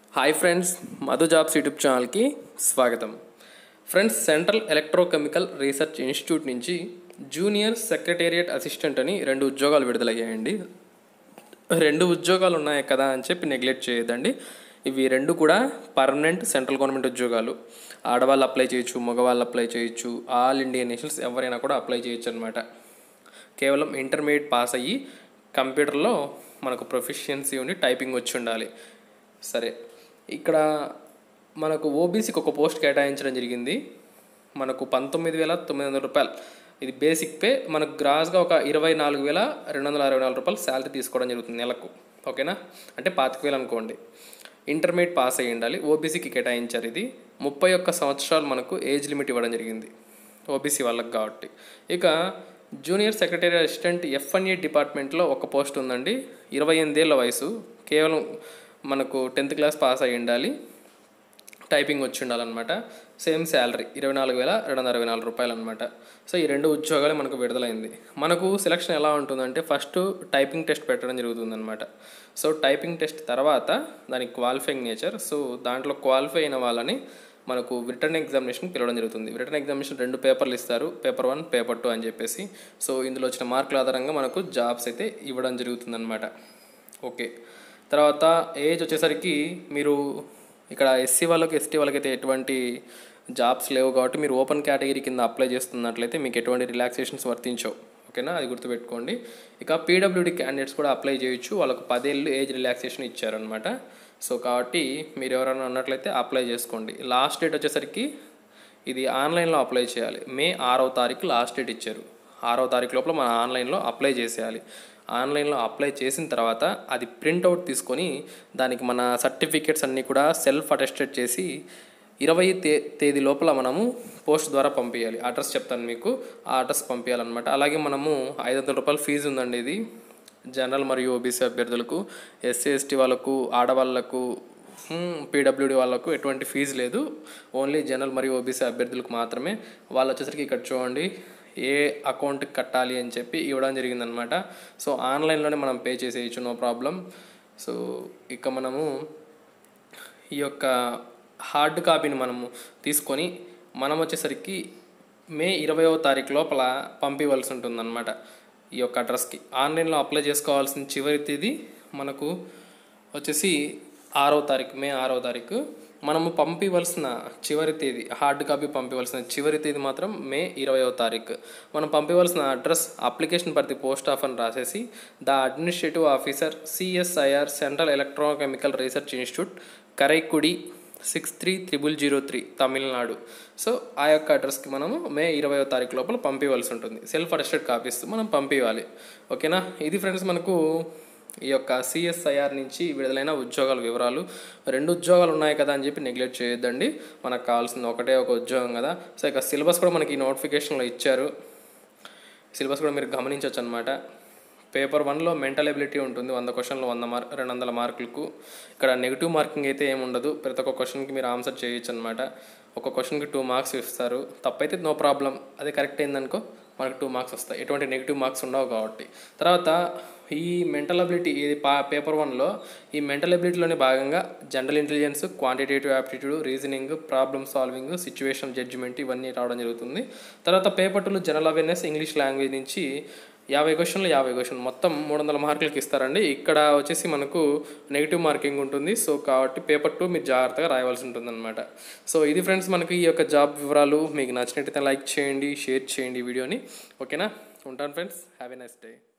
hi friends Madhu jobs YouTube ఛానల్కి స్వాగతం friends central electrochemical research institute నుంచి జూనియర్ సెక్రటేరియట్ అసిస్టెంట్ అని రెండు ఉద్యోగాలు విడుదలయ్యాయండి రెండు ఉద్యోగాలు ఉన్నాయి కదా అని చెప్పి నెగ్లెక్ట్ చేయొద్దండి ఇవి రెండు కూడా పర్మనెంట్ సెంట్రల్ గవర్నమెంట్ ఉద్యోగాలు ఆడవాళ్ళు అప్లై చేయొచ్చు మగవాళ్ళు అప్లై చేయొచ్చు ఆల్ ఇండియన్ నేషనల్స్ ఎవరైనా కూడా అప్లై చేయొచ్చు అనమాట కేవలం ఇంటర్మీడియట్ పాస్ అయ్యి కంప్యూటర్లో మనకు ప్రొఫిషియన్సీ ఉండి టైపింగ్ వచ్చి ఉండాలి సరే ఇక్కడ మనకు ఓబీసీకి ఒక పోస్ట్ కేటాయించడం జరిగింది మనకు పంతొమ్మిది వేల తొమ్మిది వందల రూపాయలు ఇది బేసిక్ పే మనకు గ్రాస్గా ఒక ఇరవై నాలుగు వేల రెండు వందల అరవై నాలుగు రూపాయలు శాలరీ తీసుకోవడం జరుగుతుంది నెలకు ఓకేనా అంటే పాతిక వేలు అనుకోండి ఇంటర్మీడియట్ పాస్ అయ్యి ఉండాలి ఓబీసీకి కేటాయించారు ఇది ముప్పై ఒక్క సంవత్సరాలు మనకు ఏజ్ లిమిట్ ఇవ్వడం జరిగింది ఓబీసీ వాళ్ళకి కాబట్టి ఇక జూనియర్ సెక్రటరీ అసిస్టెంట్ ఎఫ్ఎన్ఏ డిపార్ట్మెంట్లో ఒక పోస్ట్ ఉందండి ఇరవై ఎనిమిదేళ్ల వయసు కేవలం మనకు టెన్త్ క్లాస్ పాస్ అయ్యి ఉండాలి టైపింగ్ వచ్చి ఉండాలన్నమాట సేమ్ శాలరీ ఇరవై నాలుగు వేల రెండు వందల అరవై నాలుగు రూపాయలు అనమాట సో ఈ రెండు ఉద్యోగాలు మనకు విడుదలైంది మనకు సెలక్షన్ ఎలా ఉంటుందంటే ఫస్ట్ టైపింగ్ టెస్ట్ పెట్టడం జరుగుతుందన్నమాట సో టైపింగ్ టెస్ట్ తర్వాత దానికి క్వాలిఫైయింగ్ నేచర్ సో దాంట్లో క్వాలిఫై అయిన వాళ్ళని మనకు రిటర్న్ ఎగ్జామినేషన్ పిలవడం జరుగుతుంది రిటర్న్ ఎగ్జామినేషన్ రెండు పేపర్లు ఇస్తారు పేపర్ వన్ పేపర్ టూ అని చెప్పేసి సో ఇందులో వచ్చిన మార్కుల ఆధారంగా మనకు జాబ్స్ అయితే ఇవ్వడం జరుగుతుందన్నమాట ఓకే తర్వాత ఏజ్ వచ్చేసరికి మీరు ఇక్కడ ఎస్సీ వాళ్ళకి ఎస్టీ వాళ్ళకి అయితే ఎటువంటి జాబ్స్ లేవు కాబట్టి మీరు ఓపెన్ కేటగిరీ కింద అప్లై చేస్తున్నట్లయితే మీకు ఎటువంటి రిలాక్సేషన్స్ వర్తించవు ఓకేనా అది గుర్తుపెట్టుకోండి ఇక పీడబ్ల్యూడి క్యాండిడేట్స్ కూడా అప్లై చేయొచ్చు వాళ్ళకు పదేళ్ళు ఏజ్ రిలాక్సేషన్ ఇచ్చారనమాట సో కాబట్టి మీరు ఎవరైనా అన్నట్లయితే అప్లై చేసుకోండి లాస్ట్ డేట్ వచ్చేసరికి ఇది ఆన్లైన్లో అప్లై చేయాలి మే ఆరవ తారీఖు లాస్ట్ డేట్ ఇచ్చారు ఆరవ తారీఖు లోపల మన ఆన్లైన్లో అప్లై చేసేయాలి ఆన్లైన్లో అప్లై చేసిన తర్వాత అది ప్రింట్అవుట్ తీసుకొని దానికి మన సర్టిఫికేట్స్ అన్నీ కూడా సెల్ఫ్ అటెస్టెడ్ చేసి ఇరవై తే తేదీ లోపల మనము పోస్ట్ ద్వారా పంపించాలి అడ్రస్ చెప్తాను మీకు ఆ అడ్రస్ పంపించాలన్నమాట అలాగే మనము ఐదు వందల రూపాయల ఫీజు ఉందండి ఇది జనరల్ మరియు ఓబీసీ అభ్యర్థులకు ఎస్సీ ఎస్టీ వాళ్ళకు ఆడవాళ్ళకు పీడబ్ల్యూడి వాళ్ళకు ఎటువంటి ఫీజు లేదు ఓన్లీ జనరల్ మరియు ఓబీసీ అభ్యర్థులకు మాత్రమే వాళ్ళు వచ్చేసరికి ఇక్కడ చూడండి ఏ అకౌంట్కి కట్టాలి అని చెప్పి ఇవ్వడం జరిగిందనమాట సో ఆన్లైన్లోనే మనం పే చేసేయచ్చు నో ప్రాబ్లం సో ఇక మనము ఈ యొక్క హార్డ్ కాపీని మనము తీసుకొని మనం వచ్చేసరికి మే ఇరవయవ తారీఖు లోపల పంపించవలసి ఉంటుందన్నమాట ఈ యొక్క అడ్రస్కి ఆన్లైన్లో అప్లై చేసుకోవాల్సిన చివరి తేదీ మనకు వచ్చేసి ఆరో తారీఖు మే ఆరో తారీఖు మనము పంపించవలసిన చివరి తేదీ హార్డ్ కాపీ పంపించవలసిన చివరి తేదీ మాత్రం మే ఇరవయవ తారీఖు మనం పంపించవలసిన అడ్రస్ అప్లికేషన్ ప్రతి పోస్ట్ ఆఫ్ అని రాసేసి the administrative officer CSIR central electrochemical research institute Karaikudi six three triple zero three Tamil Nadu so ఆ యొక్క అడ్రస్కి మనము మే ఇరవయో తారీఖు లోపల పంపించవలసి ఉంటుంది సెల్ఫ్ అటెస్టెడ్ కాపీస్ మనం పంపించాలి ఓకేనా ఇది ఫ్రెండ్స్ మనకు ఈ యొక్క సిఎస్ఐఆర్ నుంచి విడుదలైన ఉద్యోగాల వివరాలు రెండు ఉద్యోగాలు ఉన్నాయి కదా అని చెప్పి నెగ్లెక్ట్ చేయొద్దండి మనకు కావాల్సింది ఒకటే ఒక ఉద్యోగం కదా సో ఇక సిలబస్ కూడా మనకి ఈ నోటిఫికేషన్లో ఇచ్చారు సిలబస్ కూడా మీరు గమనించవచ్చు అనమాట పేపర్ వన్లో మెంటల్ ఎబిలిటీ ఉంటుంది వంద క్వశ్చన్లు వంద మార్క్ రెండు వందల మార్కులకు ఇక్కడ నెగిటివ్ మార్కింగ్ అయితే ఏమి ఉండదు ప్రతి ఒక్క క్వశ్చన్కి మీరు ఆన్సర్ చేయొచ్చు అనమాట ఒక క్వశ్చన్కి టూ మార్క్స్ ఇస్తారు తప్పైతే నో ప్రాబ్లం అదే కరెక్ట్ అయిందనుకో మనకు టూ మార్క్స్ వస్తాయి ఎటువంటి నెగిటివ్ మార్క్స్ ఉండవు కాబట్టి తర్వాత ఈ మెంటల్ అబిలిటీ ఇది పా పేపర్ వన్లో ఈ మెంటల్ అబిలిటీలోనే భాగంగా general intelligence quantitative aptitude reasoning problem solving situation judgement ఇవన్నీ రావడం జరుగుతుంది తర్వాత పేపర్ టూలో జనరల్ అవేర్నెస్ ఇంగ్లీష్ లాంగ్వేజ్ నుంచి యాభై క్వశ్చన్లు యాభై క్వశ్చన్ మొత్తం మూడు వందల మార్కులకి ఇస్తారండి ఇక్కడ వచ్చేసి మనకు నెగిటివ్ మార్కింగ్ ఉంటుంది సో కాబట్టి పేపర్ టూ మీరు జాగ్రత్తగా రాయవలసి ఉంటుందన్నమాట సో ఇది ఫ్రెండ్స్ మనకి ఈ యొక్క జాబ్ వివరాలు మీకు నచ్చినట్టయితే లైక్ చేయండి షేర్ చేయండి ఈ వీడియోని ఓకేనా ఉంటాను friends have a nice day